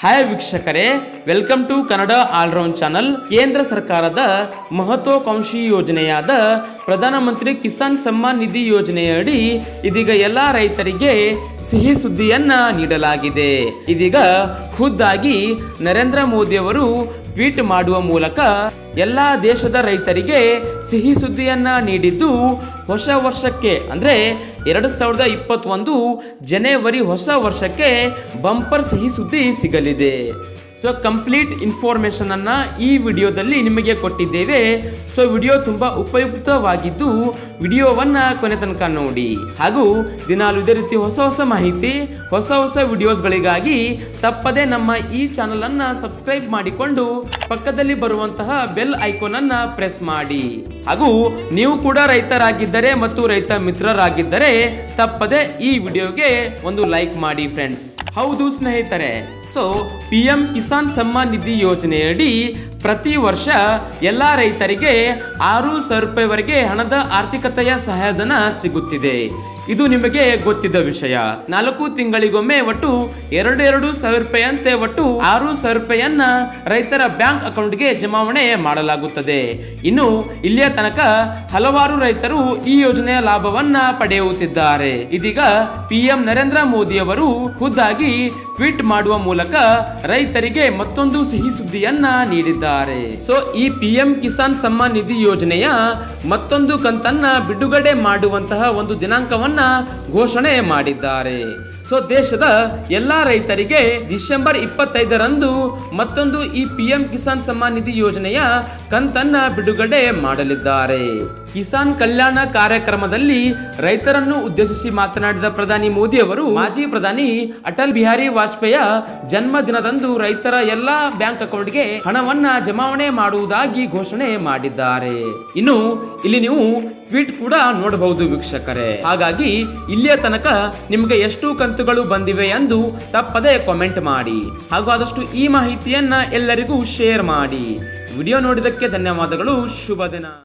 hi ವೀಕ್ಷಕರೇ welcome to Kannada all round channel ಕೇಂದ್ರ ಸರ್ಕಾರದ ಮಹತ್ವಾಕಾಂಕ್ಷಿ ಯೋಜನೆಯಾದ ಪ್ರಧಾನಮಂತ್ರಿ ಕಿಸಾನ್ ಸಮ್ಮಾನ್ ನಿಧಿ ಯೋಜನೆಯಡಿ ಇದೀಗ ಎಲ್ಲ ರೈತರಿಗೆ ಸಿಹಿ ಸುದ್ದಿಯನ್ನ ನೀಡಲಾಗಿದೆ ಇದೀಗ ಖುದ್ದಾಗಿ ನರೇಂದ್ರ ಮೋದಿಯವರು ಟ್ವೀಟ್ ಮಾಡುವ ಮೂಲಕ ಎಲ್ಲ ದೇಶದ ರೈತರಿಗೆ ಸಿಹಿ ಸುದ್ದಿಯನ್ನ ನೀಡಿದ್ದು ಹೊಸ ವರ್ಷಕ್ಕೆ ಅಂದ್ರೆ ಎರಡು ಸಾವಿರದ ಇಪ್ಪತ್ತೊಂದು ಜನವರಿ ಹೊಸ ವರ್ಷಕ್ಕೆ ಬಂಪರ್ ಸಿಹಿ ಸುದ್ದಿ ಸಿಗಲಿದೆ ಸೊ ಕಂಪ್ಲೀಟ್ ಇನ್ಫಾರ್ಮೇಶನ್ ಅನ್ನ ಈ ವಿಡಿಯೋದಲ್ಲಿ ನಿಮಗೆ ಕೊಟ್ಟಿದ್ದೇವೆ ಸೊ ವಿಡಿಯೋ ತುಂಬಾ ಉಪಯುಕ್ತವಾಗಿದ್ದು ವಿಡಿಯೋವನ್ನ ಕೊನೆ ತನಕ ನೋಡಿ ಹಾಗೂ ದಿನಾಲು ಇದೇ ರೀತಿ ಹೊಸ ಹೊಸ ಮಾಹಿತಿ ಹೊಸ ಹೊಸ ವಿಡಿಯೋಸ್ಗಳಿಗಾಗಿ ತಪ್ಪದೆ ನಮ್ಮ ಈ ಚಾನಲ್ ಅನ್ನ ಸಬ್ಸ್ಕ್ರೈಬ್ ಮಾಡಿಕೊಂಡು ಪಕ್ಕದಲ್ಲಿ ಬರುವಂತಹ ಬೆಲ್ ಐಕಾನ್ ಅನ್ನ ಪ್ರೆಸ್ ಮಾಡಿ ಹಾಗೂ ನೀವು ಕೂಡ ರೈತರಾಗಿದ್ದರೆ ಮತ್ತು ರೈತ ಮಿತ್ರರಾಗಿದ್ದರೆ ತಪ್ಪದೆ ಈ ವಿಡಿಯೋಗೆ ಒಂದು ಲೈಕ್ ಮಾಡಿ ಫ್ರೆಂಡ್ಸ್ ಹೌದು ಸ್ನೇಹಿತರೆ so P M Kisan Samman Nidhi ಯೋಜನೆಯಡಿ ಪ್ರತಿ ವರ್ಷ ಎಲ್ಲ ರೈತರಿಗೆ ಆರು ಸಾವಿರ ರೂಪಾಯಿವರೆಗೆ ಹಣದ ಆರ್ಥಿಕತೆಯ ಸಹಾಯಧನ ಸಿಗುತ್ತಿದೆ ಇದು ನಿಮಗೆ ಗೊತ್ತಿದ್ದ ವಿಷಯ ನಾಲ್ಕು ತಿಂಗಳಿಗೊಮ್ಮೆ ಒಟ್ಟು ಎರಡು ಎರಡು ಸಾವಿರ ರೂಪಾಯಿಯಂತೆ ಒಟ್ಟು ಆರು ಸಾವಿರ ರೂಪಾಯಿಯನ್ನ ರೈತರ ಬ್ಯಾಂಕ್ ಅಕೌಂಟ್ಗೆ ಜಮಾವಣೆ ಮಾಡಲಾಗುತ್ತದೆ ಇನ್ನು ಇಲ್ಲಿಯ ತನಕ ಹಲವಾರು ರೈತರು ಈ ಯೋಜನೆಯ ಲಾಭವನ್ನ ಪಡೆಯುತ್ತಿದ್ದಾರೆ ಇದೀಗ ಪಿಎಂ ನರೇಂದ್ರ ಮೋದಿಯವರು ಖುದ್ದಾಗಿ ಟ್ವೀಟ್ ಮಾಡುವ ಮೂಲಕ ರೈತರಿಗೆ ಮತ್ತೊಂದು ಸಿಹಿ ಸುದ್ದಿಯನ್ನ ನೀಡಿದ್ದಾರೆ ಸೊ ಈ ಪಿಎಂ ಕಿಸಾನ್ ಸಮ್ಮಾನ್ ನಿಧಿ ಯೋಜನೆಯ ಮತ್ತೊಂದು ಕಂತನ್ನ ಬಿಡುಗಡೆ ಮಾಡುವಂತಹ ಒಂದು ದಿನಾಂಕವನ್ನ ಘೋಷಣೆ ಮಾಡಿದ್ದಾರೆ ಸೊ ದೇಶದ ಎಲ್ಲಾ ರೈತರಿಗೆ ಡಿಸೆಂಬರ್ ಇಪ್ಪತ್ತೈದರಂದು ಮತ್ತೊಂದು ಈ ಪಿಎಂ ಕಿಸಾನ್ ಸಮ್ಮಾನ್ ನಿಧಿ ಯೋಜನೆಯ ಕಂತನ್ನ ಬಿಡುಗಡೆ ಮಾಡಲಿದ್ದಾರೆ ಕಿಸಾನ್ ಕಲ್ಯಾಣ ಕಾರ್ಯಕ್ರಮದಲ್ಲಿ ರೈತರನ್ನು ಉದ್ದೇಶಿಸಿ ಮಾತನಾಡಿದ ಪ್ರಧಾನಿ ಮೋದಿ ಅವರು ಮಾಜಿ ಪ್ರಧಾನಿ ಅಟಲ್ ಬಿಹಾರಿ ವಾಜಪೇಯ ಜನ್ಮ ದಿನದಂದು ರೈತರ ಎಲ್ಲಾ ಬ್ಯಾಂಕ್ ಅಕೌಂಟ್ಗೆ ಹಣವನ್ನ ಜಮಾವಣೆ ಮಾಡುವುದಾಗಿ ಘೋಷಣೆ ಮಾಡಿದ್ದಾರೆ ಇನ್ನು ಇಲ್ಲಿ ನೀವು ಟ್ವೀಟ್ ಕೂಡ ನೋಡಬಹುದು ವೀಕ್ಷಕರೇ ಹಾಗಾಗಿ ಇಲ್ಲಿಯ ತನಕ ನಿಮಗೆ ಎಷ್ಟು ಕಂತುಗಳು ಬಂದಿವೆ ಎಂದು ತಪ್ಪದೆ ಕಾಮೆಂಟ್ ಮಾಡಿ ಹಾಗೂ ಆದಷ್ಟು ಈ ಮಾಹಿತಿಯನ್ನ ಎಲ್ಲರಿಗೂ ಶೇರ್ ಮಾಡಿ ವಿಡಿಯೋ ನೋಡಿದಕ್ಕೆ ಧನ್ಯವಾದಗಳು ಶುಭ ದಿನ